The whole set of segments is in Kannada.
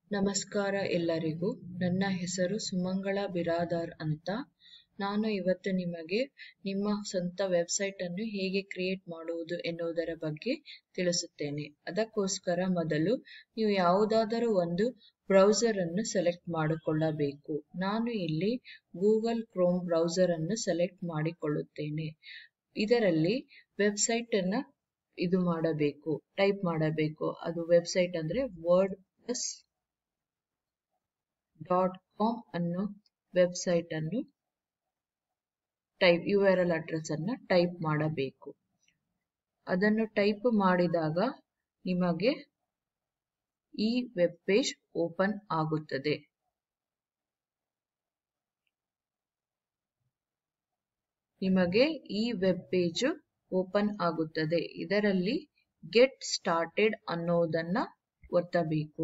ನಮಸ್ಕಾರ ಎಲ್ಲರಿಗೂ ನನ್ನ ಹೆಸರು ಸುಮಂಗಳ ಬಿರಾದಾರ್ ಅಂತ ನಾನು ಇವತ್ತು ನಿಮಗೆ ನಿಮ್ಮ ಸ್ವಂತ ವೆಬ್ಸೈಟ್ ಅನ್ನು ಹೇಗೆ ಕ್ರಿಯೇಟ್ ಮಾಡುವುದು ಎನ್ನುವುದರ ಬಗ್ಗೆ ತಿಳಿಸುತ್ತೇನೆ ಅದಕ್ಕೋಸ್ಕರ ಮೊದಲು ನೀವು ಯಾವುದಾದರೂ ಒಂದು ಬ್ರೌಸರ್ ಅನ್ನು ಸೆಲೆಕ್ಟ್ ಮಾಡಿಕೊಳ್ಳಬೇಕು ನಾನು ಇಲ್ಲಿ ಗೂಗಲ್ ಕ್ರೋಮ್ ಬ್ರೌಸರ್ ಅನ್ನು ಸೆಲೆಕ್ಟ್ ಮಾಡಿಕೊಳ್ಳುತ್ತೇನೆ ಇದರಲ್ಲಿ ವೆಬ್ಸೈಟ್ ಅನ್ನ ಇದು ಮಾಡಬೇಕು ಟೈಪ್ ಮಾಡಬೇಕು ಅದು ವೆಬ್ಸೈಟ್ ಅಂದ್ರೆ ವರ್ಡ್ ಪ್ಲಸ್ ಡಾಟ್ ಕಾಮ್ ಅನ್ನೋ ವೆಬ್ಸೈಟ್ ಅನ್ನು type U R L address ಅನ್ನ ಟೈಪ್ ಮಾಡಬೇಕು ಅದನ್ನು ಟೈಪ್ ಮಾಡಿದಾಗ ನಿಮಗೆ ಈ ವೆಬ್ ಪೇಜ್ ಓಪನ್ ಆಗುತ್ತದೆ ನಿಮಗೆ ಈ ವೆಬ್ ಪೇಜ್ ಓಪನ್ ಆಗುತ್ತದೆ ಇದರಲ್ಲಿ ಗೆಟ್ ಸ್ಟಾರ್ಟೆಡ್ ಅನ್ನೋದನ್ನ ಒತ್ತಬೇಕು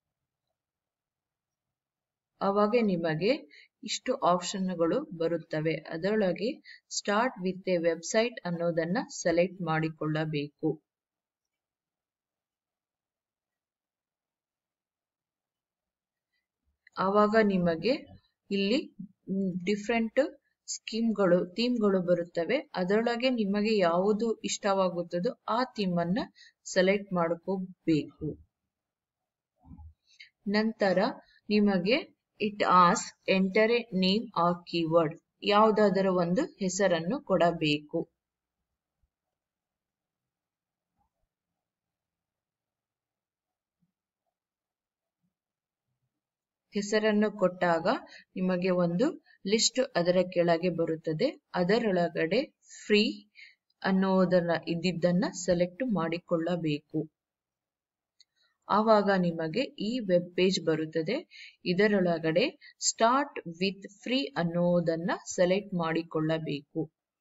ಅವಾಗ ನಿಮಗೆ ಇಷ್ಟು ಆಪ್ಷನ್ಗಳು ಬರುತ್ತವೆ ಅದರೊಳಗೆ ಸ್ಟಾರ್ಟ್ ವಿತ್ ಎ ವೆಬ್ಸೈಟ್ ಅನ್ನೋದನ್ನ ಸೆಲೆಕ್ಟ್ ಮಾಡಿಕೊಳ್ಳಬೇಕು ಆವಾಗ ನಿಮಗೆ ಇಲ್ಲಿ ಡಿಫ್ರೆಂಟ್ ಸ್ಕೀಮ್ಗಳು ಥೀಮ್ಗಳು ಬರುತ್ತವೆ ಅದರೊಳಗೆ ನಿಮಗೆ ಯಾವುದು ಇಷ್ಟವಾಗುತ್ತದೋ ಆ ಥೀಮ್ ಅನ್ನ ಸೆಲೆಕ್ಟ್ ಮಾಡ್ಕೋಬೇಕು ನಂತರ ನಿಮಗೆ ಇಟ್ ಆಸ್ enter a name or keyword ಯಾವುದಾದರೂ ಒಂದು ಹೆಸರನ್ನು ಕೊಡಬೇಕು ಹೆಸರನ್ನು ಕೊಟ್ಟಾಗ ನಿಮಗೆ ಒಂದು ಲಿಸ್ಟ್ ಅದರ ಕೆಳಗೆ ಬರುತ್ತದೆ ಅದರೊಳಗಡೆ ಫ್ರೀ ಅನ್ನೋದನ್ನ ಇದ್ದಿದ್ದನ್ನ ಸೆಲೆಕ್ಟ್ ಮಾಡಿಕೊಳ್ಳಬೇಕು ಆವಾಗ ನಿಮಗೆ ಈ ವೆಬ್ ಪೇಜ್ ಬರುತ್ತದೆ ಇದರೊಳಗಡೆ ಸ್ಟಾರ್ಟ್ ವಿತ್ ಫ್ರೀ ಅನ್ನೋದನ್ನ ಸೆಲೆಕ್ಟ್ ಮಾಡಿಕೊಳ್ಳಬೇಕು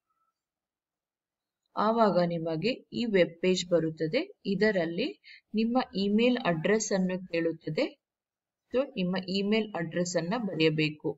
ಆವಾಗ ನಿಮಗೆ ಈ ವೆಬ್ ಪೇಜ್ ಬರುತ್ತದೆ ಇದರಲ್ಲಿ ನಿಮ್ಮ ಇಮೇಲ್ ಅಡ್ರೆಸ್ ಅನ್ನು ಕೇಳುತ್ತದೆ ಸೊ ನಿಮ್ಮ ಇಮೇಲ್ ಅಡ್ರೆಸ್ ಅನ್ನ ಬರೆಯಬೇಕು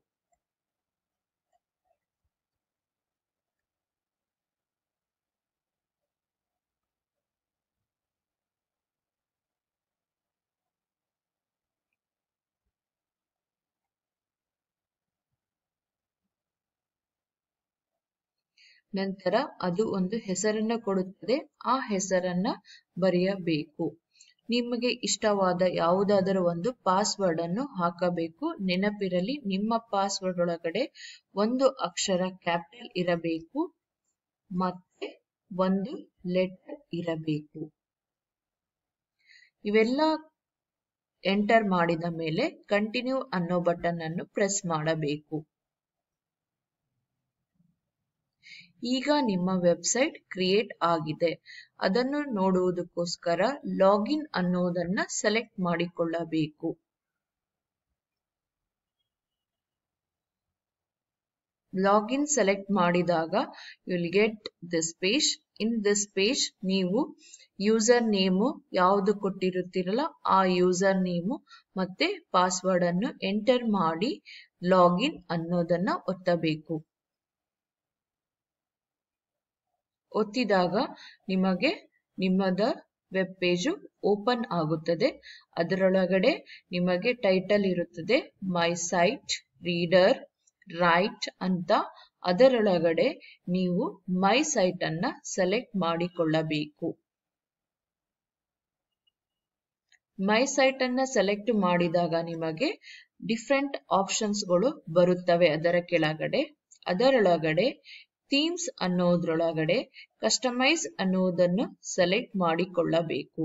ನಂತರ ಅದು ಒಂದು ಹೆಸರನ್ನ ಕೊಡುತ್ತದೆ ಆ ಹೆಸರನ್ನ ಬರೆಯಬೇಕು ನಿಮಗೆ ಇಷ್ಟವಾದ ಯಾವುದಾದರೂ ಒಂದು ಪಾಸ್ವರ್ಡ್ ಅನ್ನು ಹಾಕಬೇಕು ನೆನಪಿರಲಿ ನಿಮ್ಮ ಪಾಸ್ವರ್ಡ್ ಒಳಗಡೆ ಒಂದು ಅಕ್ಷರ ಕ್ಯಾಪಿಟಲ್ ಇರಬೇಕು ಮತ್ತೆ ಒಂದು ಲೆಟರ್ ಇರಬೇಕು ಇವೆಲ್ಲ ಎಂಟರ್ ಮಾಡಿದ ಮೇಲೆ ಕಂಟಿನ್ಯೂ ಅನ್ನೋ ಬಟನ್ ಅನ್ನು ಪ್ರೆಸ್ ಮಾಡಬೇಕು ಈಗ ನಿಮ್ಮ ವೆಬ್ಸೈಟ್ ಕ್ರಿಯೇಟ್ ಆಗಿದೆ ಅದನ್ನು ನೋಡುವುದಕ್ಕೋಸ್ಕರ ಲಾಗಿನ್ ಅನ್ನೋದನ್ನ ಸೆಲೆಕ್ಟ್ ಮಾಡಿಕೊಳ್ಳಬೇಕು ಲಾಗಿನ್ ಸೆಲೆಕ್ಟ್ ಮಾಡಿದಾಗ will get this page in this page ನೀವು ಯೂಸರ್ ನೇಮು ಯಾವುದು ಕೊಟ್ಟಿರುತ್ತೀರಲ್ಲ ಆ ಯೂಸರ್ ನೇಮು ಮತ್ತೆ ಪಾಸ್ವರ್ಡ್ ಅನ್ನು ಎಂಟರ್ ಮಾಡಿ ಲಾಗಿನ್ ಅನ್ನೋದನ್ನ ಒತ್ತಬೇಕು ಒತ್ತಿದಾಗ ನಿಮಗೆ ನಿಮ್ಮದ ವೆಬ್ ಪೇಜು ಓಪನ್ ಆಗುತ್ತದೆ ಅದರೊಳಗಡೆ ನಿಮಗೆ ಟೈಟಲ್ ಇರುತ್ತದೆ ಮೈ ಸೈಟ್ ರೀಡರ್ ರೈಟ್ ಅಂತ ಅದರೊಳಗಡೆ ನೀವು ಮೈ ಸೈಟ್ ಅನ್ನ ಸೆಲೆಕ್ಟ್ ಮಾಡಿಕೊಳ್ಳಬೇಕು ಮೈ ಸೈಟ್ ಅನ್ನ ಸೆಲೆಕ್ಟ್ ಮಾಡಿದಾಗ ನಿಮಗೆ ಡಿಫ್ರೆಂಟ್ ಆಪ್ಷನ್ಸ್ಗಳು ಬರುತ್ತವೆ ಅದರ ಕೆಳಗಡೆ ಅದರೊಳಗಡೆ ಥೀಮ್ಸ್ ಅನ್ನೋದ್ರೊಳಗಡೆ ಕಸ್ಟಮೈಸ್ ಅನ್ನುವುದನ್ನು ಸೆಲೆಕ್ಟ್ ಮಾಡಿಕೊಳ್ಳಬೇಕು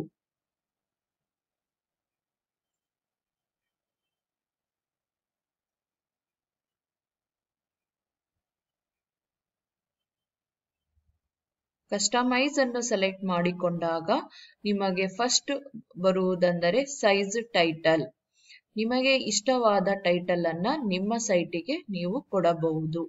ಕಸ್ಟಮೈಸ್ ಅನ್ನು ಸೆಲೆಕ್ಟ್ ಮಾಡಿಕೊಂಡಾಗ ನಿಮಗೆ ಫಸ್ಟ್ ಬರುವುದೆಂದರೆ ಸೈಜ್ ಟೈಟಲ್ ನಿಮಗೆ ಇಷ್ಟವಾದ ಟೈಟಲ್ ಅನ್ನ ನಿಮ್ಮ ಸೈಟಿಗೆ ನೀವು ಕೊಡಬಹುದು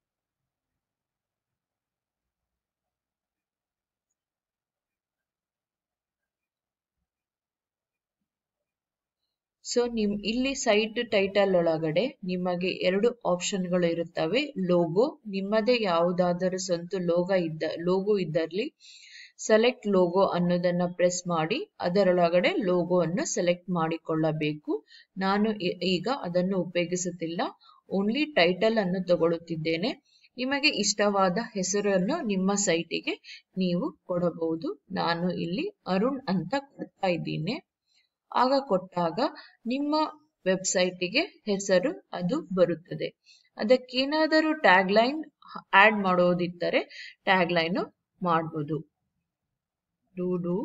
ಸೊ ನಿಮ್ ಇಲ್ಲಿ ಸೈಟ್ ಟೈಟಲ್ ಒಳಗಡೆ ನಿಮಗೆ ಎರಡು ಆಪ್ಷನ್ಗಳು ಇರುತ್ತವೆ ಲೋಗೋ ನಿಮ್ಮದೇ ಯಾವುದಾದರೂ ಸ್ವಂತ ಲೋಗ ಇದ್ದ ಲೋಗೋ ಇದ್ದಲ್ಲಿ ಸೆಲೆಕ್ಟ್ ಲೋಗೋ ಅನ್ನೋದನ್ನ ಪ್ರೆಸ್ ಮಾಡಿ ಅದರೊಳಗಡೆ ಲೋಗೋ ಅನ್ನು ಸೆಲೆಕ್ಟ್ ಮಾಡಿಕೊಳ್ಳಬೇಕು ನಾನು ಈಗ ಅದನ್ನು ಉಪಯೋಗಿಸುತ್ತಿಲ್ಲ ಓನ್ಲಿ ಟೈಟಲ್ ಅನ್ನು ತಗೊಳ್ಳುತ್ತಿದ್ದೇನೆ ನಿಮಗೆ ಇಷ್ಟವಾದ ಹೆಸರನ್ನು ನಿಮ್ಮ ಸೈಟಿಗೆ ನೀವು ಕೊಡಬಹುದು ನಾನು ಇಲ್ಲಿ ಅರುಣ್ ಅಂತ ಕೊಡ್ತಾ ಇದ್ದೀನಿ ಆಗ ಕೊಟ್ಟಾಗ ನಿಮ್ಮ ವೆಬ್ಸೈಟಿಗೆ ಹೆಸರು ಅದು ಬರುತ್ತದೆ ಅದಕ್ಕೇನಾದರೂ ಟ್ಯಾಗ್ ಲೈನ್ ಆಡ್ ಮಾಡೋದಿದ್ದರೆ ಟ್ಯಾಗ್ ಲೈನ್ ಮಾಡಬಹುದು ಡೂ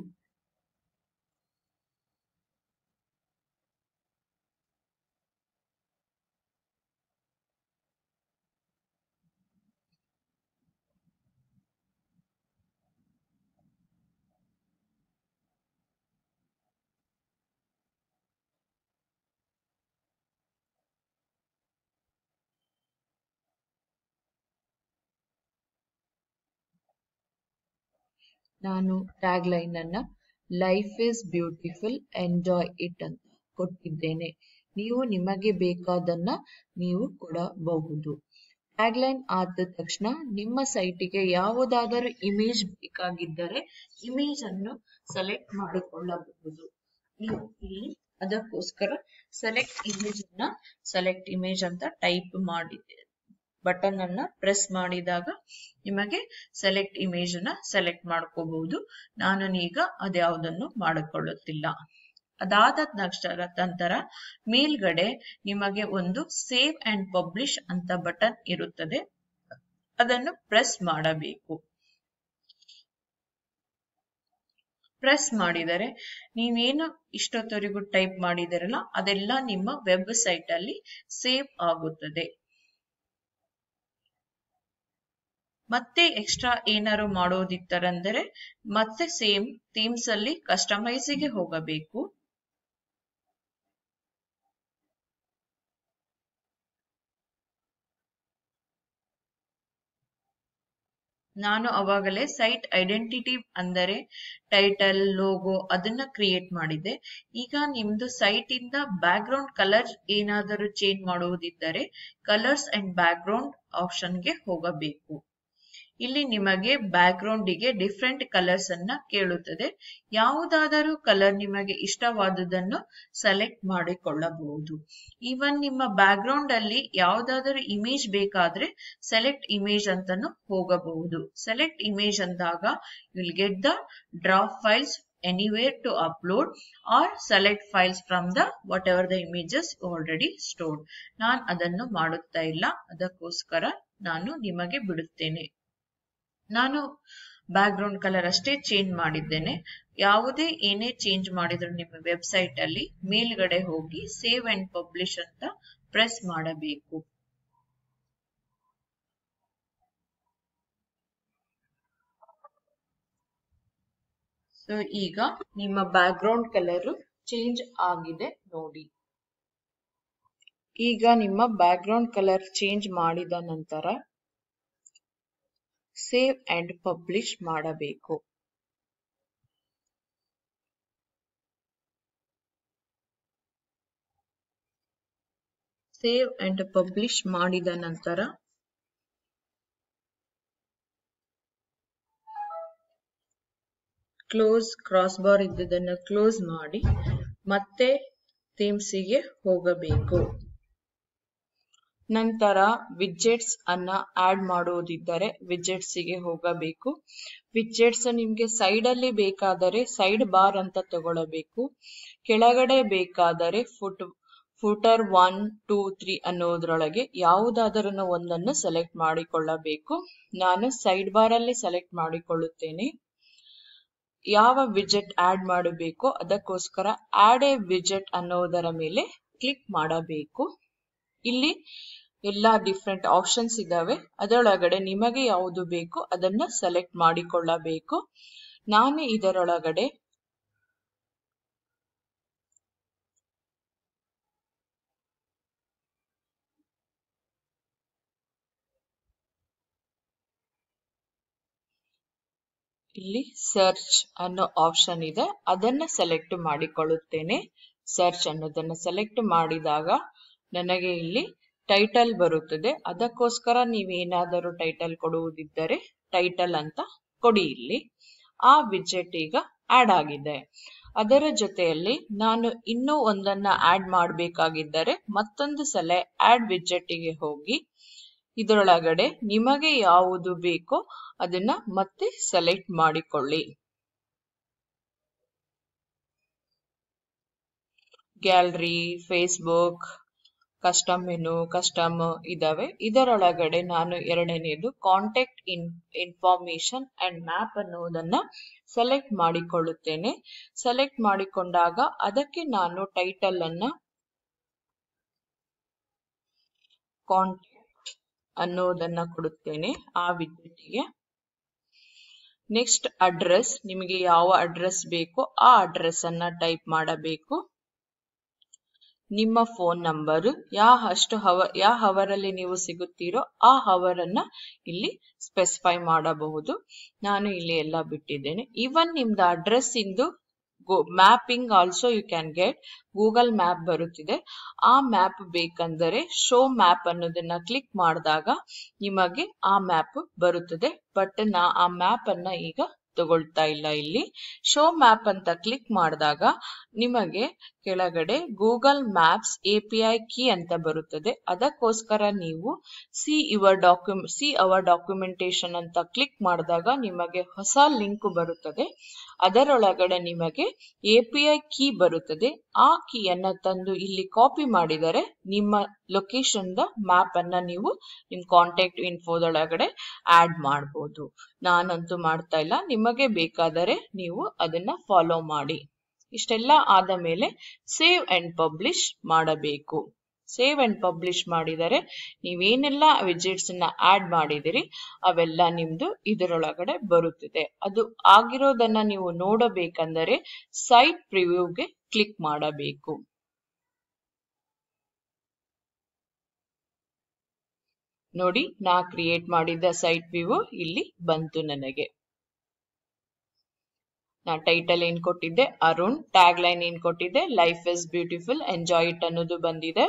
ನಾನು ಟ್ಯಾಗ್ ಲೈನ್ ಅನ್ನ life is beautiful enjoy it ಅಂತ ಕೊಟ್ಟಿದ್ದೇನೆ ನೀವು ನಿಮಗೆ ಬೇಕಾದನ್ನ ನೀವು ಕೊಡಬಹುದು ಟ್ಯಾಗ್ ಲೈನ್ ಆದ ತಕ್ಷಣ ನಿಮ್ಮ ಸೈಟಿಗೆ ಯಾವುದಾದರೂ ಇಮೇಜ್ ಬೇಕಾಗಿದ್ದರೆ ಇಮೇಜ್ ಅನ್ನು ಸೆಲೆಕ್ಟ್ ಮಾಡಿಕೊಳ್ಳಬಹುದು ನೀವು ಇಲ್ಲಿ ಅದಕ್ಕೋಸ್ಕರ ಸೆಲೆಕ್ಟ್ ಇಮೇಜ್ ಅನ್ನ ಸೆಲೆಕ್ಟ್ ಇಮೇಜ್ ಅಂತ ಟೈಪ್ ಮಾಡಿದ್ದೆ ಬಟನ್ ಅನ್ನ ಪ್ರೆಸ್ ಮಾಡಿದಾಗ ನಿಮಗೆ ಸೆಲೆಕ್ಟ್ ಇಮೇಜ್ ಅನ್ನ ಸೆಲೆಕ್ಟ್ ಮಾಡ್ಕೋಬಹುದು ನಾನು ಈಗ ಅದ್ಯಾವುದನ್ನು ಮಾಡಿಕೊಳ್ಳುತ್ತಿಲ್ಲ ಅದಾದ ನಂತರ ಮೇಲ್ಗಡೆ ನಿಮಗೆ ಒಂದು ಸೇವ್ ಅಂಡ್ ಪಬ್ಲಿಷ್ ಅಂತ ಬಟನ್ ಇರುತ್ತದೆ ಅದನ್ನು ಪ್ರೆಸ್ ಮಾಡಬೇಕು ಪ್ರೆಸ್ ಮಾಡಿದರೆ ನೀವೇನು ಇಷ್ಟೊತ್ತವರೆಗೂ ಟೈಪ್ ಮಾಡಿದಿರಲ್ಲ ಅದೆಲ್ಲ ನಿಮ್ಮ ವೆಬ್ ಸೈಟ್ ಅಲ್ಲಿ ಸೇವ್ ಆಗುತ್ತದೆ ಮತ್ತೆ ಎಕ್ಸ್ಟ್ರಾ ಏನಾರು ಮಾಡೋದಿತ್ತರಂದರೆ ಮತ್ತೆ ಸೇಮ್ ಥೀಮ್ಸ್ ಅಲ್ಲಿ ಕಸ್ಟಮೈಸಿಗೆ ಹೋಗಬೇಕು ನಾನು ಅವಾಗಲೇ ಸೈಟ್ ಐಡೆಂಟಿಟಿ ಅಂದರೆ ಟೈಟಲ್ ಲೋಗೋ ಅದನ್ನ ಕ್ರಿಯೇಟ್ ಮಾಡಿದ್ದೆ ಈಗ ನಿಮ್ದು ಸೈಟ್ ಇಂದ ಬ್ಯಾಕ್ ಗ್ರೌಂಡ್ ಕಲರ್ ಏನಾದರೂ ಚೇಂಜ್ ಮಾಡುವುದಿದ್ದರೆ ಕಲರ್ಸ್ ಅಂಡ್ ಬ್ಯಾಕ್ ಗ್ರೌಂಡ್ ಆಪ್ಷನ್ಗೆ ಹೋಗಬೇಕು ಇಲ್ಲಿ ನಿಮಗೆ ಬ್ಯಾಕ್ ಗ್ರೌಂಡಿಗೆ ಡಿಫ್ರೆಂಟ್ ಕಲರ್ಸ್ ಅನ್ನ ಕೇಳುತ್ತದೆ ಯಾವುದಾದರೂ ಕಲರ್ ನಿಮಗೆ ಇಷ್ಟವಾದುದನ್ನು ಸೆಲೆಕ್ಟ್ ಮಾಡಿಕೊಳ್ಳಬಹುದು ಈವನ್ ನಿಮ್ಮ ಬ್ಯಾಕ್ ಗ್ರೌಂಡ್ ಅಲ್ಲಿ ಯಾವುದಾದರೂ ಇಮೇಜ್ ಬೇಕಾದ್ರೆ ಸೆಲೆಕ್ಟ್ ಇಮೇಜ್ ಅಂತಾನು ಹೋಗಬಹುದು ಸೆಲೆಕ್ಟ್ ಇಮೇಜ್ ಅಂದಾಗ will get the drop files anywhere to upload or select files from the whatever the images already stored ನಾನು ಅದನ್ನು ಮಾಡುತ್ತಾ ಇಲ್ಲ ಅದಕ್ಕೋಸ್ಕರ ನಾನು ನಿಮಗೆ ಬಿಡುತ್ತೇನೆ ನಾನು ಬ್ಯಾಕ್ ಗ್ರೌಂಡ್ ಕಲರ್ ಅಷ್ಟೇ ಚೇಂಜ್ ಮಾಡಿದ್ದೇನೆ ಯಾವುದೇ ಏನೇ ಚೇಂಜ್ ಮಾಡಿದ್ರು ನಿಮ್ಮ ವೆಬ್ಸೈಟ್ ಅಲ್ಲಿ ಮೇಲ್ಗಡೆ ಹೋಗಿ ಸೇವ್ ಅಂಡ್ ಪಬ್ಲಿಷ್ ಅಂತ ಪ್ರೆಸ್ ಮಾಡಬೇಕು ಸೊ ಈಗ ನಿಮ್ಮ ಬ್ಯಾಕ್ ಗ್ರೌಂಡ್ ಕಲರ್ ಚೇಂಜ್ ಆಗಿದೆ ನೋಡಿ ಈಗ ನಿಮ್ಮ ಬ್ಯಾಕ್ ಗ್ರೌಂಡ್ ಕಲರ್ ಚೇಂಜ್ ಮಾಡಿದ ನಂತರ ಸೇವ್ ಅಂಡ್ ಪಬ್ಲಿಷ್ ಮಾಡಬೇಕು ಸೇವ್ ಅಂಡ್ ಪಬ್ಲಿಷ್ ಮಾಡಿದ ನಂತರ ಕ್ಲೋಸ್ ಕ್ರಾಸ್ ಬಾರ್ ಇದ್ದುದನ್ನು ಕ್ಲೋಸ್ ಮಾಡಿ ಮತ್ತೆ ಥೀಮ್ಸಿಗೆ ಹೋಗಬೇಕು ನಂತರ ವಿಜೆಟ್ಸ್ ಅನ್ನ ಆಡ್ ಮಾಡುವುದಿದ್ದರೆ ವಿಜೆಟ್ಸ್ ಗೆ ಹೋಗಬೇಕು ವಿಜೆಟ್ಸ್ ನಿಮ್ಗೆ ಸೈಡ್ ಅಲ್ಲಿ ಬೇಕಾದರೆ ಸೈಡ್ ಬಾರ್ ಅಂತ ತಗೊಳ್ಳಬೇಕು ಕೆಳಗಡೆ ಬೇಕಾದರೆ foot footer one two three ಅನ್ನೋದ್ರೊಳಗೆ ಯಾವುದಾದರೂ ಒಂದನ್ನು ಸೆಲೆಕ್ಟ್ ಮಾಡಿಕೊಳ್ಳಬೇಕು ನಾನು ಸೈಡ್ ಬಾರ್ ಅಲ್ಲಿ ಸೆಲೆಕ್ಟ್ ಮಾಡಿಕೊಳ್ಳುತ್ತೇನೆ ಯಾವ ವಿಜೆಟ್ ಆಡ್ ಮಾಡಬೇಕು ಅದಕ್ಕೋಸ್ಕರ ಆಡ್ ಎ ವಿಜೆಟ್ ಅನ್ನೋದರ ಮೇಲೆ ಕ್ಲಿಕ್ ಮಾಡಬೇಕು ಇಲ್ಲಿ ಎಲ್ಲಾ ಡಿಫ್ರೆಂಟ್ ಆಪ್ಷನ್ಸ್ ಇದಾವೆ ಅದರೊಳಗಡೆ ನಿಮಗೆ ಯಾವುದು ಬೇಕು ಅದನ್ನ ಸೆಲೆಕ್ಟ್ ಮಾಡಿಕೊಳ್ಳಬೇಕು ನಾನು ಇದರೊಳಗಡೆ ಇಲ್ಲಿ ಸರ್ಚ್ ಅನ್ನೋ ಆಪ್ಷನ್ ಇದೆ ಅದನ್ನ ಸೆಲೆಕ್ಟ್ ಮಾಡಿಕೊಳ್ಳುತ್ತೇನೆ ಸರ್ಚ್ ಅನ್ನೋದನ್ನ ಸೆಲೆಕ್ಟ್ ಮಾಡಿದಾಗ ನನಗೆ ಇಲ್ಲಿ ಟೈಟಲ್ ಬರುತ್ತದೆ ಅದಕ್ಕೋಸ್ಕರ ನೀವೇನಾದರೂ ಟೈಟಲ್ ಕೊಡುವುದಿದ್ದರೆ ಟೈಟಲ್ ಅಂತ ಕೊಡಿ ಇಲ್ಲಿ ಆ ವಿಜೆಟ್ ಈಗ ಆಡ್ ಆಗಿದೆ ಅದರ ಜೊತೆಯಲ್ಲಿ ನಾನು ಇನ್ನೂ ಒಂದನ್ನ ಆಡ್ ಮಾಡಬೇಕಾಗಿದ್ದರೆ ಮತ್ತೊಂದು ಸಲ ಆಡ್ ವಿಜೆಟ್ಗೆ ಹೋಗಿ ಇದರೊಳಗಡೆ ನಿಮಗೆ ಯಾವುದು ಬೇಕೋ ಅದನ್ನ ಮತ್ತೆ ಸೆಲೆಕ್ಟ್ ಮಾಡಿಕೊಳ್ಳಿ gallery Facebook custom menu custom ಇದಾವೆ ಇದರೊಳಗಡೆ ನಾನು ಎರಡನೇದು contact in information and map ಅನ್ನುವುದನ್ನ ಸೆಲೆಕ್ಟ್ ಮಾಡಿಕೊಳ್ಳುತ್ತೇನೆ ಸೆಲೆಕ್ಟ್ ಮಾಡಿಕೊಂಡಾಗ ಅದಕ್ಕೆ ನಾನು ಟೈಟಲ್ ಅನ್ನ ಕಾಂಟ್ಯಾಕ್ಟ್ ಅನ್ನುವುದನ್ನ ಕೊಡುತ್ತೇನೆ ಆ ವಿದ್ಯುತ್ತಿಗೆ ನೆಕ್ಸ್ಟ್ ಅಡ್ರೆಸ್ ನಿಮಗೆ ಯಾವ ಅಡ್ರೆಸ್ ಬೇಕೋ ಆ ಅಡ್ರೆಸ್ ಅನ್ನ ಟೈಪ್ ಮಾಡಬೇಕು ನಿಮ್ಮ ಫೋನ್ ನಂಬರ್ ಯಾವ ಅಷ್ಟು ಹವ ಯಾವ ಹವರಲ್ಲಿ ನೀವು ಸಿಗುತ್ತೀರೋ ಆ ಹವರನ್ನ ಇಲ್ಲಿ ಸ್ಪೆಸಿಫೈ ಮಾಡಬಹುದು ನಾನು ಇಲ್ಲಿ ಎಲ್ಲ ಬಿಟ್ಟಿದ್ದೇನೆ ಇವನ್ ನಿಮ್ದು ಅಡ್ರೆಸ್ ಇಂದು mapping also you can get Google map ಬರುತ್ತಿದೆ ಆ ಮ್ಯಾಪ್ ಬೇಕಂದರೆ ಶೋ ಮ್ಯಾಪ್ ಅನ್ನೋದನ್ನ ಕ್ಲಿಕ್ ಮಾಡಿದಾಗ ನಿಮಗೆ ಆ ಮ್ಯಾಪ್ ಬರುತ್ತದೆ ಬಟ್ ನಾ ಆ ಮ್ಯಾಪ್ ಅನ್ನ ಈಗ ತಗೊಳ್ತಾ ಇಲ್ಲ ಇಲ್ಲಿ ಶೋ ಮ್ಯಾಪ್ ಅಂತ ಕ್ಲಿಕ್ ಮಾಡಿದಾಗ ನಿಮಗೆ ಕೆಳಗಡೆ Google Maps A P I key ಅಂತ ಬರುತ್ತದೆ ಅದಕ್ಕೋಸ್ಕರ ನೀವು see your document see our documentation ಅಂತ ಕ್ಲಿಕ್ ಮಾಡಿದಾಗ ನಿಮಗೆ ಹೊಸ ಲಿಂಕ್ ಬರುತ್ತದೆ ಅದರೊಳಗಡೆ ನಿಮಗೆ ಎ ಪಿ ಐ ಕೀ ಬರುತ್ತದೆ ಆ ಕೀಯನ್ನ ತಂದು ಇಲ್ಲಿ ಕಾಪಿ ಮಾಡಿದರೆ ನಿಮ್ಮ ಲೊಕೇಶನ್ ದ ಮ್ಯಾಪ್ ಅನ್ನ ನೀವು ನಿಮ್ ಕಾಂಟ್ಯಾಕ್ಟ್ ಇನ್ಫೋದೊಳಗಡೆ ಆಡ್ ಮಾಡಬಹುದು ನಾನಂತೂ ಮಾಡ್ತಾ ಇಲ್ಲ ನಿಮಗೆ ಬೇಕಾದರೆ ನೀವು ಅದನ್ನ ಫಾಲೋ ಮಾಡಿ ಇಷ್ಟೆಲ್ಲ ಆದ ಮೇಲೆ ಸೇವ್ ಅಂಡ್ ಪಬ್ಲಿಷ್ ಮಾಡಬೇಕು ಸೇವ್ ಅಂಡ್ ಪಬ್ಲಿಷ್ ಮಾಡಿದರೆ ನೀವೇನೆಲ್ಲ ವಿಜಿಟ್ಸ್ ನ ಆಡ್ ಮಾಡಿದಿರಿ ಅವೆಲ್ಲ ನಿಮ್ದು ಇದರೊಳಗಡೆ ಬರುತ್ತದೆ ಅದು ಆಗಿರೋದನ್ನ ನೀವು ನೋಡಬೇಕಂದರೆ ಸೈಟ್ ಪ್ರಿವ್ಯೂಗೆ ಕ್ಲಿಕ್ ಮಾಡಬೇಕು ನೋಡಿ ನಾ ಕ್ರಿಯೇಟ್ ಮಾಡಿದ್ದ ಸೈಟ್ ವ್ಯೂ ಇಲ್ಲಿ ಬಂತು ನನಗೆ ನಾ ಟೈಟಲ್ ಏನ್ ಕೊಟ್ಟಿದ್ದೆ ಅರುಣ್ ಟ್ಯಾಗ್ ಲೈನ್ ಏನ್ ಕೊಟ್ಟಿದ್ದೆ life is beautiful enjoy it ಅನ್ನೋದು ಬಂದಿದೆ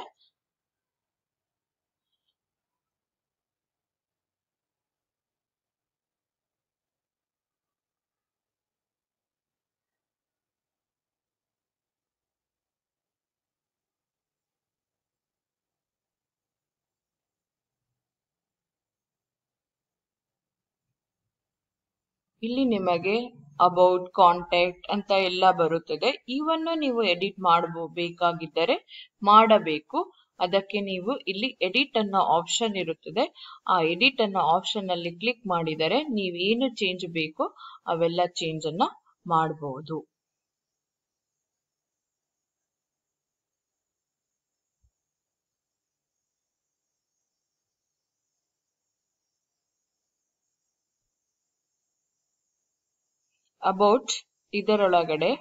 ಇಲ್ಲಿ ನಿಮಗೆ ಅಬೌಟ್ ಕಾಂಟ್ಯಾಕ್ಟ್ ಅಂತ ಎಲ್ಲ ಬರುತ್ತದೆ ಇವನ್ನು ನೀವು ಎಡಿಟ್ ಮಾಡಬೇಕಾಗಿದ್ದರೆ ಮಾಡಬೇಕು ಅದಕ್ಕೆ ನೀವು ಇಲ್ಲಿ ಎಡಿಟ್ ಅನ್ನೋ ಆಪ್ಷನ್ ಇರುತ್ತದೆ ಆ ಎಡಿಟ್ ಅನ್ನೋ ಆಪ್ಷನ್ ಅಲ್ಲಿ ಕ್ಲಿಕ್ ಮಾಡಿದರೆ ನೀವೇನು ಚೇಂಜ್ ಬೇಕೋ ಅವೆಲ್ಲ ಚೇಂಜ್ ಅನ್ನ ಮಾಡಬಹುದು ಅಬೌಟ್ ಇದರೊಳಗಡೆ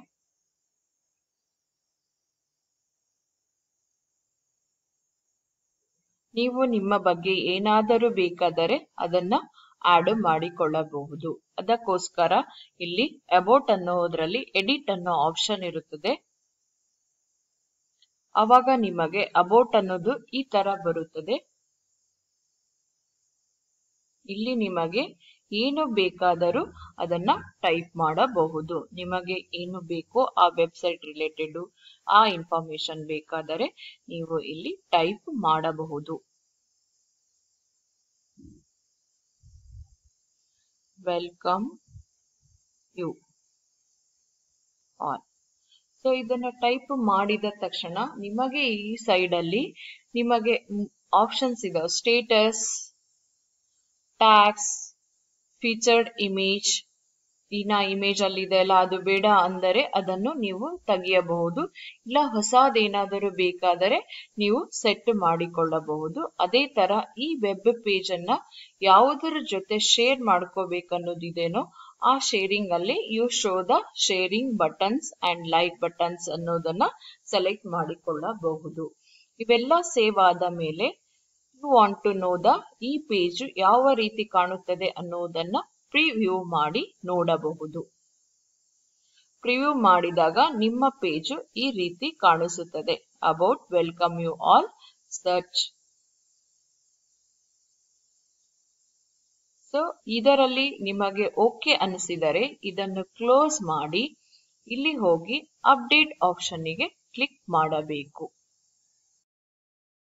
ನೀವು ನಿಮ್ಮ ಬಗ್ಗೆ ಏನಾದರೂ ಬೇಕಾದರೆ ಅದನ್ನ ಆಡ್ ಮಾಡಿಕೊಳ್ಳಬಹುದು ಅದಕ್ಕೋಸ್ಕರ ಇಲ್ಲಿ ಅಬೌಟ್ ಅನ್ನೋದ್ರಲ್ಲಿ ಎಡಿಟ್ ಅನ್ನೋ ಆಪ್ಷನ್ ಇರುತ್ತದೆ ಅವಾಗ ನಿಮಗೆ ಅಬೌಟ್ ಅನ್ನೋದು ಈ ತರ ಬರುತ್ತದೆ ಇಲ್ಲಿ ನಿಮಗೆ ಏನು ಬೇಕಾದರೂ ಅದನ್ನ ಟೈಪ್ ಮಾಡಬಹುದು ನಿಮಗೆ ಏನು ಬೇಕೋ ಆ ವೆಬ್ಸೈಟ್ ರಿಲೇಟೆಡ್ ಆ ಇನ್ಫಾರ್ಮೇಶನ್ ಬೇಕಾದರೆ ನೀವು ಇಲ್ಲಿ ಟೈಪ್ ಮಾಡಬಹುದು ವೆಲ್ಕಮ್ ಯು ಆಲ್ ಸೊ ಇದನ್ನ ಟೈಪ್ ಮಾಡಿದ ತಕ್ಷಣ ನಿಮಗೆ ಈ ಸೈಡ್ ಅಲ್ಲಿ ನಿಮಗೆ ಆಪ್ಷನ್ಸ್ ಇದಾವೆ ಸ್ಟೇಟಸ್ ಟ್ಯಾಕ್ಸ್ ಫೀಚರ್ಡ್ ಇಮೇಜ್ ಇನ್ನ ಇಮೇಜ್ ಅಲ್ಲಿ ಇದೆ ಅಲ್ಲ ಅದು ಬೇಡ ಅಂದರೆ ಅದನ್ನು ನೀವು ತೆಗೆಯಬಹುದು ಇಲ್ಲ ಹೊಸದೇನಾದರೂ ಬೇಕಾದರೆ ನೀವು ಸೆಟ್ ಮಾಡಿಕೊಳ್ಳಬಹುದು ಅದೇ ತರ ಈ ವೆಬ್ ಪೇಜ್ ಅನ್ನ ಯಾವುದರ ಜೊತೆ ಶೇರ್ ಮಾಡ್ಕೋಬೇಕನ್ನೋದಿದೇನೋ ಆ ಶೇರಿಂಗ್ ಅಲ್ಲಿ you show the sharing buttons and like buttons ಅನ್ನೋದನ್ನ ಸೆಲೆಕ್ಟ್ ಮಾಡಿಕೊಳ್ಳಬಹುದು ಇವೆಲ್ಲ ಸೇವ್ ಆದ ಮೇಲೆ you want to know the ಈ ಪೇಜ್ ಯಾವ ರೀತಿ ಕಾಣುತ್ತದೆ ಅನ್ನೋದನ್ನ ಪ್ರಿವ್ಯೂ ಮಾಡಿ ನೋಡಬಹುದು ಪ್ರಿವ್ಯೂ ಮಾಡಿದಾಗ ನಿಮ್ಮ ಪೇಜ್ ಈ ರೀತಿ ಕಾಣಿಸುತ್ತದೆ about welcome you all search so ಇದರಲ್ಲಿ ನಿಮಗೆ ಓಕೆ ಅನಿಸಿದರೆ ಇದನ್ನು ಕ್ಲೋಸ್ ಮಾಡಿ ಇಲ್ಲಿ ಹೋಗಿ ಅಪ್ಡೇಟ್ ಆಪ್ಷನ್ನಿಗೆ ಕ್ಲಿಕ್ ಮಾಡಬೇಕು